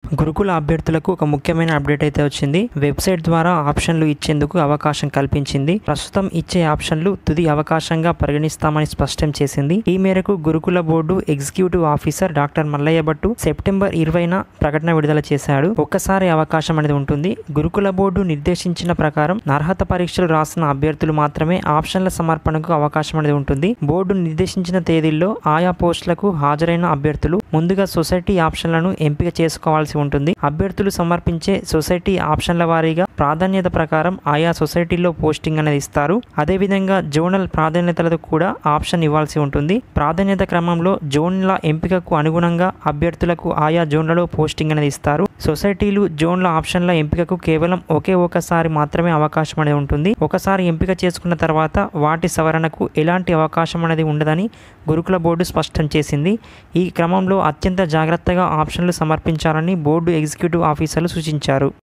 గురుకుల అభ్యర్థులకు ఒక ముఖ్యమైన అప్డేట్ అయితే వచ్చింది వెబ్సైట్ ద్వారా ఆప్షన్లు ఇచ్చేందుకు అవకాశం కల్పించింది ప్రస్తుతం ఇచ్చే ఆప్షన్లు తుది అవకాశంగా పరిగణిస్తామని స్పష్టం చేసింది ఈ మేరకు Gurukula board executive officer doctor Mallaiah Bhattu September ఇరవైన ప్రకటన విడుదల చేశాడు ఒక్కసారి అవకాశం అనేది ఉంటుంది గురుకుల బోర్డు నిర్దేశించిన ప్రకారం అర్హత పరీక్షలు రాసిన అభ్యర్థులు మాత్రమే ఆప్షన్ల సమర్పణకు అవకాశం అనేది ఉంటుంది బోర్డు నిర్దేశించిన తేదీల్లో ఆయా పోస్టులకు హాజరైన అభ్యర్థులు ముందుగా సొసైటీ ఆప్షన్లను ఎంపిక చేసుకోవాల్సి ఉంటుంది అభ్యర్థులు సమర్పించే సొసైటీ ఆప్షన్ల వారీగా ప్రాధాన్యత ప్రకారం ఆయా సొసైటీలో పోస్టింగ్ అనేది ఇస్తారు అదేవిధంగా జోనల్ ప్రాధాన్యతలకు కూడా ఆప్షన్ ఇవ్వాల్సి ఉంటుంది ప్రాధాన్యత క్రమంలో జోన్ల ఎంపికకు అనుగుణంగా అభ్యర్థులకు ఆయా జోన్లలో పోస్టింగ్ అనేది ఇస్తారు సొసైటీలు జోన్ల ఆప్షన్ల ఎంపికకు కేవలం ఒకే ఒకసారి మాత్రమే అవకాశం అనేది ఉంటుంది ఒకసారి ఎంపిక చేసుకున్న తర్వాత వాటి సవరణకు ఎలాంటి అవకాశం అనేది ఉండదని గురుకుల బోర్డు స్పష్టం చేసింది ఈ క్రమంలో అత్యంత జాగ్రత్తగా ఆప్షన్లు సమర్పించాలని బోర్డు ఎగ్జిక్యూటివ్ ఆఫీసర్లు సూచించారు